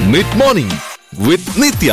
Mid morning with നിത്യ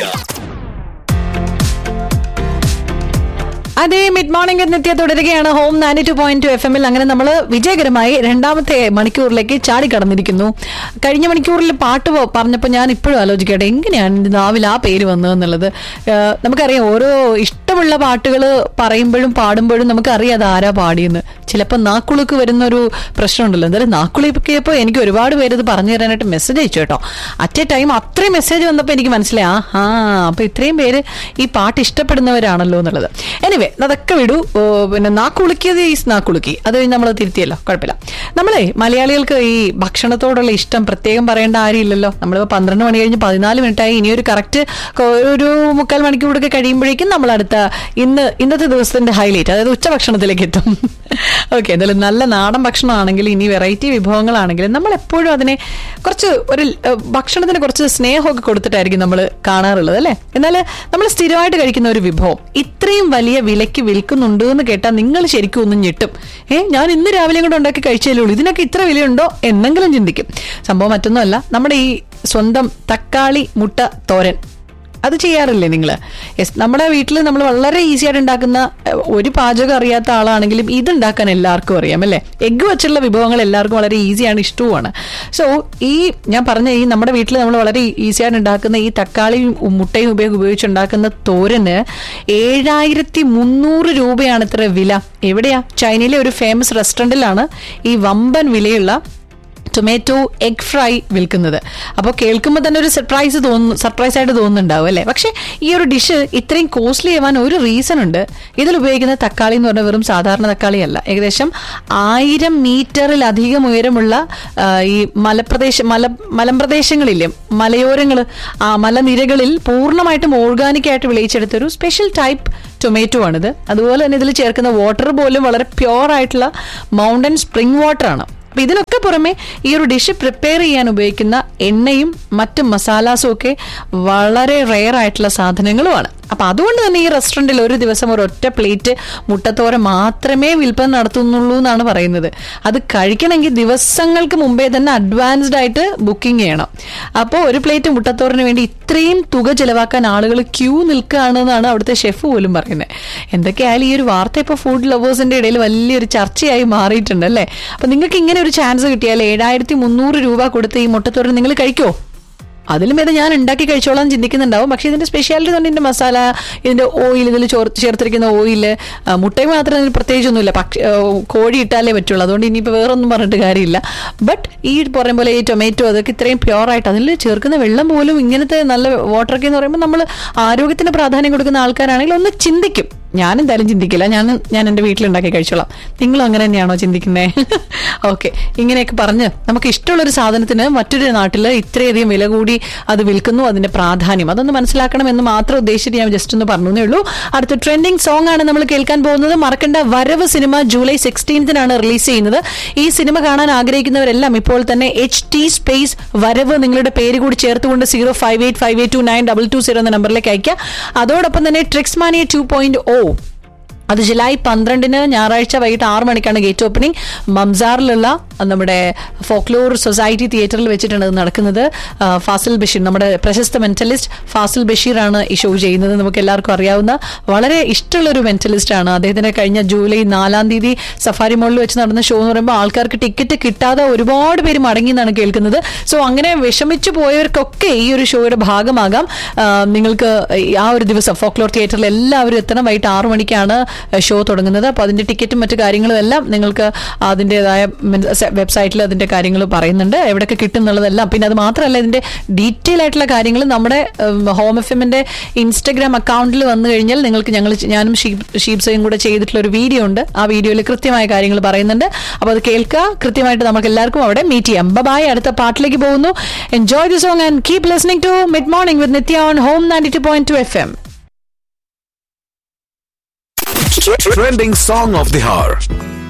അതെ mid morning Nithya തുടരുകയാണ് home ninety two point two F എമ്മിൽ അങ്ങനെ നമ്മൾ വിജയകരമായി രണ്ടാമത്തെ മണിക്കൂറിലേക്ക് ചാടി കടന്നിരിക്കുന്നു കഴിഞ്ഞ മണിക്കൂറിൽ പാട്ട് പ- പറഞ്ഞപ്പോൾ ഞാൻ ഇപ്പോഴും ആലോചിക്കട്ടെ എങ്ങനെയാണ് ഇത് നാവിൽ ആ പേര് വന്നതെന്നുള്ളത് ഏഹ് നമുക്കറിയാം ഓരോ ഇഷ്ടമുള്ള പാട്ടുകൾ പറയുമ്പോഴും പാടുമ്പോഴും നമുക്കറിയാം അത് ആരാ പാടിയെന്ന് ചിലപ്പോൾ നാക്കുളുക്ക് വരുന്ന ഒരു പ്രശ്നമുണ്ടല്ലോ എന്തായാലും നാക്കുളിക്കിയപ്പോൾ എനിക്ക് ഒരുപാട് പേര് ഇത് പറഞ്ഞു തരാനായിട്ട് മെസ്സേജ് അയച്ചു കേട്ടോ അറ്റ് എ ടൈം അത്രയും മെസ്സേജ് വന്നപ്പോൾ എനിക്ക് മനസ്സിലായി ആ ആ അപ്പൊ ഇത്രയും പേര് ഈ പാട്ട് ഇഷ്ടപ്പെടുന്നവരാണല്ലോ എന്നുള്ളത് എനിവേ അതൊക്കെ വിടൂ ഓ, പിന്നെ നാക്കുളുക്കിയത് ഈസ് നാക്കുളുക്കി അത് കഴിഞ്ഞ് നമ്മൾ തിരുത്തിയല്ലോ കുഴപ്പമില്ല നമ്മളെ മലയാളികൾക്ക് ഈ ഭക്ഷണത്തോടുള്ള ഇഷ്ടം പ്രത്യേകം പറയേണ്ട കാര്യമില്ലല്ലോ നമ്മളിപ്പോൾ പന്ത്രണ്ട് മണി കഴിഞ്ഞ് പതിനാല് മിനിറ്റായി ഇനിയൊരു കറക്റ്റ് ഒരു മുക്കാൽ മണിക്കൂറൊക്കെ കഴിയുമ്പോഴേക്കും നമ്മൾ അടുത്ത ഇന്ന് ഇന്നത്തെ ദിവസത്തിന്റെ ഹൈലൈറ്റ് അതായത് ഉച്ചഭക്ഷണത്തിലേക്ക് എത്തും ഓക്കെ എന്തായാലും നല്ല നാടൻ ഭക്ഷണമാണെങ്കിൽ ഇനി വെറൈറ്റി വിഭവങ്ങളാണെങ്കിലും നമ്മൾ എപ്പോഴും അതിനെ കുറച്ച് ഒരു ഏഹ്, ഭക്ഷണത്തിന് കുറച്ച് സ്നേഹമൊക്കെ കൊടുത്തിട്ടായിരിക്കും നമ്മൾ കാണാറുള്ളത് അല്ലേ എന്നാൽ നമ്മൾ സ്ഥിരമായിട്ട് കഴിക്കുന്ന ഒരു വിഭവം ഇത്രയും വലിയ വിലയ്ക്ക് വിൽക്കുന്നുണ്ട് എന്ന് കേട്ടാൽ നിങ്ങൾ ശരിക്കും ഒന്നും ഞെട്ടും ഏ ഞാൻ ഇന്ന് രാവിലെ കൂടെ ഉണ്ടാക്കി കഴിച്ചല്ലേ ഉള്ളൂ ഇതിനൊക്കെ ഇത്ര വിലയുണ്ടോ എന്നെങ്കിലും ചിന്തിക്കും സംഭവം മറ്റൊന്നുമല്ല നമ്മുടെ ഈ സ്വന്തം തക്കാളി മുട്ട തോരൻ അത് ചെയ്യാറില്ലേ നിങ്ങൾ യെസ് നമ്മുടെ വീട്ടിൽ നമ്മൾ വളരെ ഈസി ആയിട്ട് ഉണ്ടാക്കുന്ന ഏഹ്, ഒരു പാചകം അറിയാത്ത ആളാണെങ്കിലും ഇത് ഉണ്ടാക്കാൻ എല്ലാവർക്കും അറിയാം അല്ലേ എഗ്ഗ് വെച്ചുള്ള വിഭവങ്ങൾ എല്ലാവർക്കും വളരെ ഈസിയാണ് ഇഷ്ടവുമാണ് സോ ഈ ഞാൻ പറഞ്ഞ ഈ നമ്മുടെ വീട്ടിൽ നമ്മൾ വളരെ ഈസി ആയിട്ട് ഉണ്ടാക്കുന്ന ഈ തക്കാളിയും ഉ- മുട്ടയും ഉപയോഗം ഉപയോഗിച്ചുണ്ടാക്കുന്ന തോരന് ഏഴായിരത്തി മുന്നൂറ് രൂപയാണ് ഇത്ര വില എവിടെയാ ചൈനയിലെ ഒരു ഫേമസ് റെസ്റ്റോറൻറ്റിലാണ് ഈ വമ്പൻ വിലയുള്ള ടൊമാറ്റോ എഗ് ഫ്രൈ വിൽക്കുന്നത് അപ്പോൾ കേൾക്കുമ്പോൾ തന്നെ ഒരു സർപ്രൈസ് തോന്നുന്നു സർപ്രൈസ് ആയിട്ട് തോന്നുന്നുണ്ടാവും അല്ലേ പക്ഷേ ഈ ഒരു ഡിഷ് ഇത്രയും കോസ്റ്റ്ലി ആവാൻ ഒരു റീസൺ ഉണ്ട് ഇതിൽ ഉപയോഗിക്കുന്ന തക്കാളി എന്ന് പറഞ്ഞാൽ വെറും സാധാരണ തക്കാളിയല്ല ഏകദേശം ആയിരം മീറ്ററിലധികം ഉയരമുള്ള ആ, ഈ മലപ്രദേശ മല മലമ്പ്രദേശങ്ങളില്ലേ മലയോരങ്ങൾ ആ മലനിരകളിൽ പൂർണ്ണമായിട്ടും ഓർഗാനിക് ആയിട്ട് വിളയിച്ചെടുത്ത ഒരു സ്പെഷ്യൽ ടൈപ്പ് ടൊമാറ്റോ ആണിത് അതുപോലെ തന്നെ ഇതിൽ ചേർക്കുന്ന വാട്ടർ പോലും വളരെ പ്യോർ ആയിട്ടുള്ള മൗണ്ടൻ സ്പ്രിംഗ് വാട്ടർ ആണ് അപ്പൊ ഇതിനൊക്കെ പുറമെ ഈ ഒരു ഡിഷ് പ്രിപ്പയർ ചെയ്യാൻ ഉപയോഗിക്കുന്ന എണ്ണയും മറ്റ് മസാലാസും ഒക്കെ വളരെ റെയർ ആയിട്ടുള്ള സാധനങ്ങളുമാണ് അപ്പൊ അതുകൊണ്ട് തന്നെ ഈ റെസ്റ്റോറൻറ്റിൽ ഒരു ദിവസം ഒരു ഒറ്റ പ്ലേറ്റ് മുട്ടത്തോര മാത്രമേ വിൽപ്പന നടത്തുന്നുള്ളൂ എന്നാണ് പറയുന്നത് അത് കഴിക്കണമെങ്കിൽ ദിവസങ്ങൾക്ക് മുമ്പേ തന്നെ അഡ്വാൻസ്ഡ് ആയിട്ട് ബുക്കിംഗ് ചെയ്യണം അപ്പോൾ ഒരു പ്ലേറ്റ് മുട്ടത്തോറിന് വേണ്ടി ഇത്രയും തുക ചെലവാക്കാൻ ആളുകൾ ക്യൂ നിൽക്കുകയാണെന്നാണ് അവിടുത്തെ ഷെഫ് പോലും പറയുന്നത് എന്തൊക്കെയായാലും ഈ ഒരു വാർത്ത ഇപ്പോൾ ഫുഡ് ലവേഴ്സിന്റെ ഇടയിൽ വലിയൊരു ചർച്ചയായി മാറിയിട്ടുണ്ട് അല്ലേ അപ്പൊ നിങ്ങൾക്ക് ഇങ്ങനെ ഒരു ചാൻസ് കിട്ടിയാൽ ഏഴായിരത്തി മുന്നൂറ് രൂപ കൊടുത്ത് ഈ മുട്ടത്തോരൻ നിങ്ങൾ കഴിക്കോ അതിലും ഇത് ഞാൻ ഉണ്ടാക്കി കഴിച്ചോളാം എന്ന് ചിന്തിക്കുന്നുണ്ടാവും പക്ഷേ ഇതിന്റെ സ്പെഷ്യാലിറ്റി തന്നെ ഇതിന്റെ മസാല ഇതിന്റെ ഓയിൽ ഇതിൽ ചോർ- ചേർത്തിരിക്കുന്ന ഓയിൽ മുട്ടയും മാത്രം ഇതിന് പ്രത്യേകിച്ചൊന്നുമില്ല പക്ഷേ ആ, കോഴി ഇട്ടാലേ പറ്റുള്ളൂ അതുകൊണ്ട് ഇനിയിപ്പോൾ വേറെ ഒന്നും പറഞ്ഞിട്ട് കാര്യമില്ല ബട്ട് ഈ പറയുന്ന പോലെ ഈ ടൊമാറ്റോ അതൊക്കെ ഇത്രയും പ്യോർ ആയിട്ട് അതിൽ ചേർക്കുന്ന വെള്ളം പോലും ഇങ്ങനത്തെ നല്ല വാട്ടറൊക്കെ എന്ന് പറയുമ്പോൾ നമ്മൾ ആരോഗ്യത്തിന് പ്രാധാന്യം കൊടുക്കുന്ന ആൾക്കാരാണെങ്കിൽ ഒന്ന് ചിന്തിക്കും ഞാൻ എന്തായാലും ചിന്തിക്കില്ല ഞാൻ ഞാൻ എൻ്റെ വീട്ടിലുണ്ടാക്കി കഴിച്ചോളാം നിങ്ങളും അങ്ങനെ തന്നെയാണോ ചിന്തിക്കുന്നത് ഓക്കെ ഇങ്ങനെയൊക്കെ പറഞ്ഞ് നമുക്ക് ഇഷ്ടമുള്ള ഒരു സാധനത്തിന് മറ്റൊരു നാട്ടിൽ ഇത്രയധികം വില കൂടി അത് വിൽക്കുന്നു അതിന്റെ പ്രാധാന്യം അതൊന്ന് മനസ്സിലാക്കണം എന്ന് മാത്രം ഉദ്ദേശിച്ചിട്ട് ഞാൻ ജസ്റ്റ് ഒന്ന് പറഞ്ഞേ ഉള്ളൂ അടുത്ത ട്രെൻഡിങ് സോങ് ആണ് നമ്മൾ കേൾക്കാൻ പോകുന്നത് മറക്കണ്ട വരവ് സിനിമ ജൂലൈ സിക്സ്റ്റീൻത്തിനാണ് റിലീസ് ചെയ്യുന്നത് ഈ സിനിമ കാണാൻ ആഗ്രഹിക്കുന്നവരെല്ലാം ഇപ്പോൾ തന്നെ എച്ച് ടി സ്പേസ് വരവ് നിങ്ങളുടെ പേര് കൂടി ചേർത്തുകൊണ്ട് zero five eight five eight two nine double two zero എന്ന നമ്പറിലേക്ക് അയക്കുക അതോടൊപ്പം തന്നെ tricks mania two point O അത് ജൂലൈ പന്ത്രണ്ടിന് ഞായറാഴ്ച വൈകിട്ട് ആറ് മണിക്കാണ് ഗേറ്റ് ഓപ്പണിംഗ് മംസാറിലുള്ള നമ്മുടെ ഫോക്ലോർ സൊസൈറ്റി തിയേറ്ററിൽ വെച്ചിട്ടാണ് ഇത് നടക്കുന്നത് ആ, ഫാസിൽ ബഷീർ നമ്മുടെ പ്രശസ്ത മെന്റലിസ്റ്റ് ഫാസിൽ ബഷീറാണ് ഈ ഷോ ചെയ്യുന്നത് നമുക്ക് എല്ലാവർക്കും അറിയാവുന്ന വളരെ ഇഷ്ടമുള്ള ഒരു മെന്റലിസ്റ്റ് ആണ് അദ്ദേഹത്തിന് കഴിഞ്ഞ ജൂലൈ നാലാം തീയതി സഫാരി മോളിൽ വെച്ച് നടന്ന ഷോ എന്ന് പറയുമ്പോൾ ആൾക്കാർക്ക് ടിക്കറ്റ് കിട്ടാതെ ഒരുപാട് പേര് മടങ്ങി എന്നാണ് കേൾക്കുന്നത് സോ അങ്ങനെ വിഷമിച്ചു പോയവർക്കൊക്കെ ഈ ഒരു ഷോയുടെ ഭാഗമാകാം ആ, നിങ്ങൾക്ക് ഈ ആ ഒരു ദിവസം ഫോക്ലോർ തിയേറ്ററിൽ എല്ലാവരും എത്തണം വൈകിട്ട് ആറു മണിക്കാണ് ഷോ തുടങ്ങുന്നത് അപ്പോൾ അതിന്റെ ടിക്കറ്റും മറ്റു കാര്യങ്ങളും എല്ലാം നിങ്ങൾക്ക് അതിൻ്റെതായ വെബ്സൈറ്റിൽ അതിന്റെ കാര്യങ്ങൾ പറയുന്നുണ്ട് എവിടെയൊക്കെ കിട്ടും എന്നുള്ളതെല്ലാം പിന്നെ അത് മാത്രമല്ല ഇതിന്റെ ഡീറ്റെയിൽ ആയിട്ടുള്ള കാര്യങ്ങൾ നമ്മുടെ ഹോം എഫ് എമ്മിന്റെ ഇൻസ്റ്റഗ്രാം അക്കൗണ്ടിൽ വന്നു കഴിഞ്ഞാൽ നിങ്ങൾക്ക് ഞങ്ങൾ ഞാനും ഷീപ്സയും കൂടെ ചെയ്തിട്ടുള്ള ഒരു വീഡിയോ ഉണ്ട് ആ വീഡിയോയിൽ കൃത്യമായ കാര്യങ്ങൾ പറയുന്നുണ്ട് അപ്പോൾ അത് കേൾക്കുക കൃത്യമായിട്ട് നമുക്ക് എല്ലാവർക്കും അവിടെ മീറ്റ് ചെയ്യാം ബൈ അടുത്ത പാട്ടിലേക്ക് പോകുന്നു enjoy the song and keep listening to mid morning with Nithya on home ninety two point two F M Trending song of the hour.